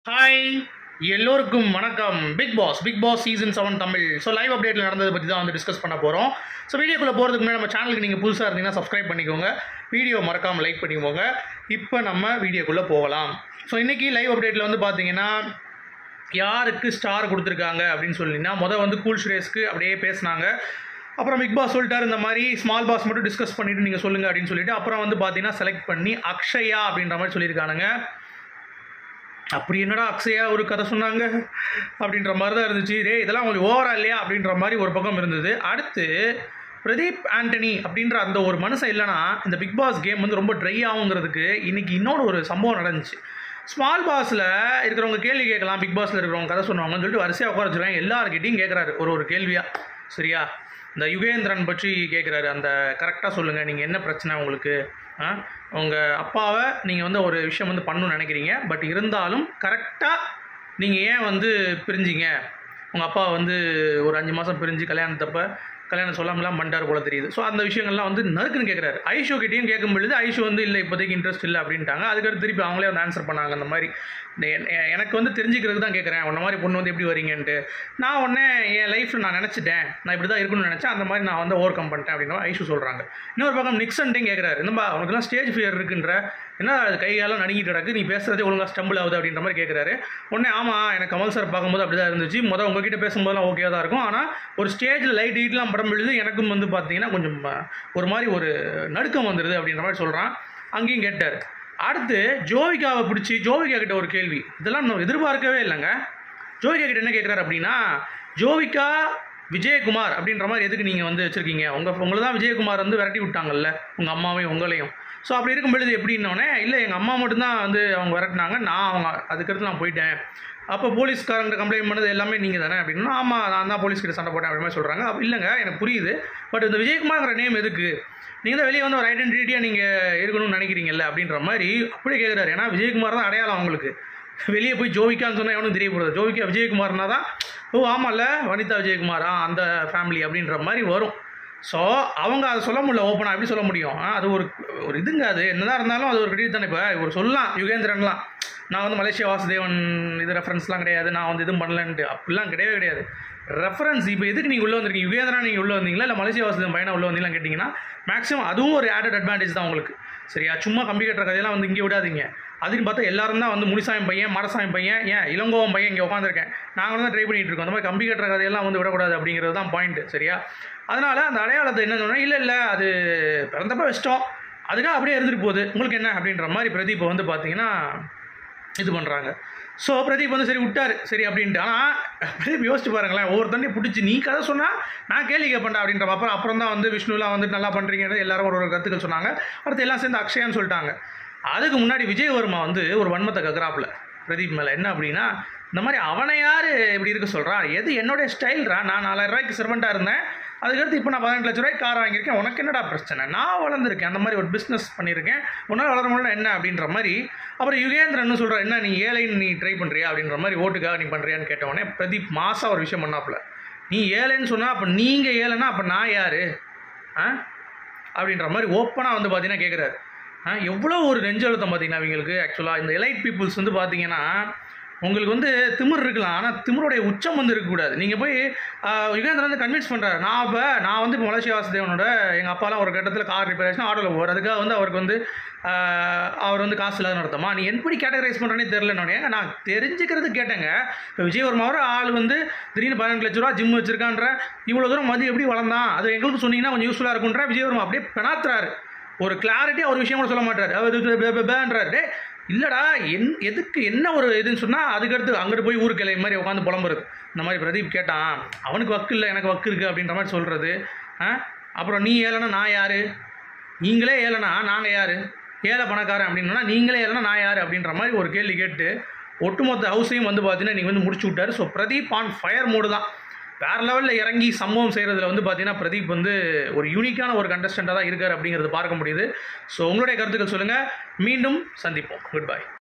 hi எல்லோருக்கும் வணக்கம் Bigg Boss Bigg Boss season seven Tamil so live அப்டேட்டில் நடந்ததை பற்றி தான் வந்து டிஸ்கஸ் பண்ண போகிறோம் ஸோ வீடியோக்குள்ளே போகிறதுக்கு முன்னாடி நம்ம சேனலுக்கு நீங்கள் புதுசாக இருந்தீங்கன்னா சப்ஸ்கிரைப் பண்ணிக்கோங்க வீடியோ மறக்காமல் லைக் பண்ணிக்கோங்க இப்போ நம்ம வீடியோக்குள்ளே போகலாம் ஸோ இன்றைக்கி லைவ் அப்டேட்டில் வந்து பார்த்தீங்கன்னா யாருக்கு ஸ்டார் கொடுத்துருக்காங்க அப்படின்னு சொல்லிங்கன்னா மொதல் வந்து கூல் ஸ்ரேஸ்க்கு அப்படியே பேசினாங்க அப்புறம் பிக் பாஸ் சொல்லிட்டாரு இந்த மாதிரி ஸ்மால் பாஸ் மட்டும் டிஸ்கஸ் பண்ணிவிட்டு நீங்கள் சொல்லுங்கள் அப்படின்னு சொல்லிட்டு அப்புறம் வந்து பார்த்தீங்கன்னா செலக்ட் பண்ணி அக்ஷயா அப்படின்ற மாதிரி சொல்லியிருக்கானுங்க அப்படி என்னடா அக்ஷயா ஒரு கதை சொன்னாங்க அப்படின்ற மாதிரி தான் இருந்துச்சு டே இதெல்லாம் கொஞ்சம் ஓவரா இல்லையா அப்படின்ற மாதிரி ஒரு பக்கம் இருந்தது அடுத்து பிரதீப் ஆண்டனி அப்படின்ற அந்த ஒரு மனுஷன் இல்லைனா இந்த பிக் பாஸ் கேம் வந்து ரொம்ப ட்ரை ஆகுங்கிறதுக்கு இன்னைக்கு இன்னொரு ஒரு சம்பவம் நடந்துச்சு ஸ்மால் பாஸில் இருக்கிறவங்க கேள்வி கேட்கலாம் பிக் பாஸில் இருக்கிறவங்க கதை சொன்னவங்கன்னு சொல்லிட்டு வரிசையாக உட்கார வச்சுருக்காங்க எல்லாருக்கிட்டையும் கேட்குறாரு ஒரு ஒரு கேள்வியாக சரியா இந்த யுகேந்திரன் பற்றி கேட்குறாரு அந்த கரெக்டாக சொல்லுங்கள் நீங்கள் என்ன பிரச்சனை உங்களுக்கு ஆ உங்கள் அப்பாவை நீங்கள் வந்து ஒரு விஷயம் வந்து பண்ணணும்னு நினைக்கிறீங்க பட் இருந்தாலும் கரெக்டாக நீங்கள் ஏன் வந்து பிரிஞ்சிங்க உங்கள் அப்பா வந்து ஒரு அஞ்சு மாதம் பிரிஞ்சு கல்யாணத்தப்ப கல்யாணம் சொல்லாமலாம் பண்ணிட்டார் போல தெரியுது ஸோ அந்த விஷயங்கள்லாம் வந்து நறுக்குன்னு கேட்குறாரு ஐஷோ கிட்டேயும் கேட்கும் பொழுது ஐஷோ வந்து இல்லை இப்போதைக்கு இன்ட்ரெஸ்ட் இல்லை அப்படின்ட்டாங்க அதுக்கடுத்து திருப்பி அவங்களே வந்து ஆன்சர் பண்ணாங்க அந்த மாதிரி இந்த என்- எ- எனக்கு வந்து தெரிஞ்சுக்கிறதுக்கு தான் கேட்குறேன் உன்ன மாதிரி பொண்ணு வந்து எப்படி வரீங்கன்ட்டு நான் உடனே என் லைஃப்பில் நான் நினச்சிட்டேன் நான் இப்படி தான் இருக்கணும்னு நினச்சேன் அந்த மாதிரி நான் வந்து ஓவர் கம் பண்ணிட்டேன் அப்படின்னு ஐஷு சொல்கிறாங்க இன்னொரு பக்கம் நிக்சன்ட்டையும் கேட்குறாரு என்னப்பா உனக்குலாம் ஸ்டேஜ் ஃபியர் இருக்குன்ற என்ன அது கைகாலம் நடுங்கிட்டு கிடக்கு நீ பேசுறதே ஒழுங்கா ஸ்டம்பிள் ஆகுது அப்படின்ற மாதிரி கேட்குறாரு உடனே ஆமாம் எனக்கு கமல் சார் பார்க்கும்போது அப்படி தான் இருந்துச்சு முதல் உங்ககிட்ட பேசும்போதெல்லாம் ஓகே தான் இருக்கும் ஆனால் ஒரு ஸ்டேஜில் லைட் ஹீட்லாம் படம் பொழுது எனக்கும் வந்து பார்த்தீங்கன்னா கொஞ்சம் அஹ், ஒரு மாதிரி ஒரு நடுக்கம் வந்துடுது அப்படின்ற மாதிரி சொல்கிறான் அங்கேயும் கேட்டார் அடுத்து ஜோவிகாவை பிடிச்சி ஜோவிகா கிட்ட ஒரு கேள்வி இதெல்லாம் நான் எதிர்பார்க்கவே இல்லைங்க ஜோவிகா கிட்ட என்ன கேட்குறாரு அப்படின்னா ஜோவிகா விஜயகுமார் அப்படின்ற மாதிரி எதுக்கு நீங்கள் வந்து வச்சுருக்கீங்க உங்கள் உங்களை தான் விஜயகுமார் வந்து விரட்டி விட்டாங்கல்ல உங்கள் அம்மாவையும் உங்களையும் ஸோ அப்படி இருக்கும் பொழுது எப்படின்னோடனே இல்லை எங்கள் அம்மா மட்டும்தான் வந்து அவங்க விரட்டினாங்க நான் அவங்க அதுக்கடுத்து நான் போயிட்டேன் அப்போ போலீஸ்காரங்கிட்ட கம்ப்ளைண்ட் பண்ணது எல்லாமே நீங்கள் தானே அப்படின்னா ஆமாம் நான் தான் போலீஸ்கிட்ட சண்டை போட்டேன் அப்படி மாதிரி சொல்கிறாங்க அப்ப இல்லைங்க எனக்கு புரியுது பட் இந்த விஜயகுமார்ங்கிற நேம் எதுக்கு நீங்கள் தான் வெளியே வந்து ஒரு ஐடென்டிட்டியாக நீங்கள் இருக்கணும்னு நினைக்கிறீங்கல்ல அப்படின்ற மாதிரி அப்படியே கேட்குறாரு ஏன்னா விஜயகுமார் தான் அடையாளம் அவங்களுக்கு வெளியே போய் ஜோவிகான்னு சொன்னால் எவனும் தெரிய போகிறது ஜோவிகா விஜயகுமார்னா தான் ஓ ஆமாம்ல வனிதா விஜயகுமாரா அந்த ஃபேமிலி அப்படின்ற மாதிரி வரும் ஸோ அவங்க அதை சொல்ல முடியல ஓப்பனாக எப்படி சொல்ல முடியும் ஆ, அது ஒரு ஒரு இதுங்க அது என்னதான் இருந்தாலும் அது ஒரு கிரெடிட் தானே இப்போ ஒரு சொல்லலாம் யுகேந்திரன்லாம் நான் வந்து மலேசியா வாசுதேவன் இது ரெஃபரன்ஸ்லாம் கிடையாது நான் வந்து எதுவும் பண்ணலன்ட்டு அப்படிலாம் கிடையவே கிடையாது ரெஃபரன்ஸ் இப்போ எதுக்கு நீங்கள் உள்ளே வந்திருக்கீங்க யுகேந்திரா நீங்கள் உள்ளே வந்தீங்களா இல்லை மலேசியா வாசுதேவன் பையனா உள்ளே வந்தீங்களான்னு கேட்டிங்கன்னா மேக்ஸிமம் அதுவும் ஒரு ஆடட் அட்வான்டேஜ் தான் உங்களுக்கு சரியா சும்மா கம்பி கட்டுற கதையெல்லாம் வந்து இங்கே விடாதீங்க அதுன்னு பார்த்தா எல்லாரும் தான் வந்து முனிசாமி பையன் மரசாமி பையன் ஏன் இளங்கோவன் பையன் இங்கே உட்காந்துருக்கேன் நாங்களும் தான் ட்ரை பண்ணிட்டு இருக்கோம் அந்த மாதிரி கம்பி கட்டுற கதையெல்லாம் வந்து விடக்கூடாது அப்படிங்கிறது தான் பாயிண்ட் சரியா அதனால அந்த அடையாளத்தை என்ன சொன்னால் இல்லை இல்லை அது பிறந்தப்ப இஷ்டம் அதுக்காக அப்படியே இருந்துட்டு போகுது உங்களுக்கு என்ன அப்படின்ற மாதிரி பிரதீப் வந்து பார்த்தீங்கன்னா இது பண்ணுறாங்க ஸோ பிரதீப் வந்து சரி விட்டாரு சரி அப்படின்ட்டு ஆனால் பிரதீப் யோசிச்சு பாருங்களேன் ஒவ்வொருத்தண்டையும் பிடிச்சி நீ கதை சொன்னால் நான் கேள்வி கேட்பேன்டா அப்படின்ற அப்புறம் அப்புறம் தான் வந்து விஷ்ணுலாம் வந்துட்டு நல்லா பண்ணுறீங்கன்னு எல்லாரும் ஒரு ஒரு கருத்துக்கள் சொன்னாங்க அடுத்து எல்லாம் சேர்ந்து அக்ஷயான்னு சொல்லிட்டாங்க அதுக்கு முன்னாடி விஜயவர்மா வந்து ஒரு வன்மத்தை கக்குறாப்புல பிரதீப் மேலே என்ன அப்படின்னா இந்த மாதிரி அவனை யார் இப்படி இருக்க சொல்கிறா எது என்னுடைய ஸ்டைல்ரா நான் நாலாயிரம் ரூபாய்க்கு சர்வெண்ட்டாக இருந்தேன் அதுக்கடுத்து இப்போ நான் பதினெட்டு லட்ச ரூபாய்க்கு கார் வாங்கியிருக்கேன் உனக்கு என்னடா பிரச்சனை நான் வளர்ந்துருக்கேன் அந்த மாதிரி ஒரு பிஸ்னஸ் பண்ணியிருக்கேன் உன்னால் வளர முடியல என்ன அப்படின்ற மாதிரி அப்புறம் யுகேந்திரன் சொல்கிற என்ன நீ ஏழைன்னு நீ ட்ரை பண்ணுறியா அப்படின்ற மாதிரி ஓட்டுக்காக நீ பண்ணுறியான்னு கேட்டவொடனே பிரதீப் மாசா ஒரு விஷயம் பண்ணாப்புல நீ ஏழைன்னு சொன்னால் அப்போ நீங்கள் ஏழைன்னா அப்போ நான் யார் ஆ அப்படின்ற மாதிரி ஓப்பனாக வந்து பார்த்தீங்கன்னா கேட்குறாரு ஆ எவ்வளோ ஒரு நெஞ்சழுத்தம் பார்த்தீங்கன்னா அவங்களுக்கு ஆக்சுவலாக இந்த எலைட் பீப்புள்ஸ் வந்து பார்த்தீங்கன்னா உங்களுக்கு வந்து திமிர் இருக்கலாம் ஆனால் திமிருடைய உச்சம் வந்து இருக்கக்கூடாது நீங்கள் போய் ஆ, யுகேந்திரன் வந்து கன்வின்ஸ் பண்ணுறாரு நான் இப்போ நான் வந்து இப்போ மலேசியா வாசுதேவனோட எங்கள் அப்பாலாம் ஒரு கட்டத்தில் கார் ரிப்பேர் ஆச்சுன்னா ஆட்டோவில் போவார் அதுக்காக வந்து அவருக்கு வந்து ஆ, அவர் வந்து காசு இல்லாத நடத்தமா நீ எப்படி கேட்டகரைஸ் பண்ணுறேனே தெரிலனோடனே நான் தெரிஞ்சுக்கிறது கேட்டேங்க இப்போ விஜயவர்மாவோட ஆள் வந்து திடீர்னு பதினெட்டு லட்ச ரூபா ஜிம் வச்சிருக்கான்ற இவ்வளோ தூரம் மதி எப்படி வளர்ந்தான் அது எங்களுக்கு சொன்னீங்கன்னா கொஞ்சம் யூஸ்ஃபுல்லாக இருக்குன்ற விஜயவர்மா அப்படியே பெணாத்துறாரு ஒரு கிளாரிட்டியாக ஒரு விஷயம் கூட சொல்ல மாட்டார் அவர் டே இல்லைடா என் எதுக்கு என்ன ஒரு இதுன்னு சொன்னால் அதுக்கடுத்து அங்கிட்டு போய் ஊருக்கு கிளை மாதிரி உட்காந்து புலம்புறது இந்த மாதிரி பிரதீப் கேட்டான் அவனுக்கு வக்கு இல்லை எனக்கு வக்கு இருக்குது அப்படின்ற மாதிரி சொல்கிறது ஆ அப்புறம் நீ ஏழைனா நான் யார் நீங்களே ஏழைனா நாங்கள் யார் ஏழை பணக்காரன் அப்படின்னா நீங்களே ஏழைனா நான் யார் அப்படின்ற மாதிரி ஒரு கேள்வி கேட்டு ஒட்டுமொத்த ஹவுஸையும் வந்து பார்த்தீங்கன்னா நீங்கள் வந்து முடிச்சு விட்டாரு so Pradeep on fire mode தான் வேறு லெவலில் இறங்கி சம்பவம் செய்கிறதுல வந்து பார்த்தீங்கன்னா பிரதீப் வந்து ஒரு யூனிக்கான ஒரு கண்டஸ்டண்ட்டாக தான் இருக்கார் அப்படிங்கிறது பார்க்க முடியுது ஸோ உங்களுடைய கருத்துக்கள் சொல்லுங்கள் மீண்டும் சந்திப்போம் குட் பை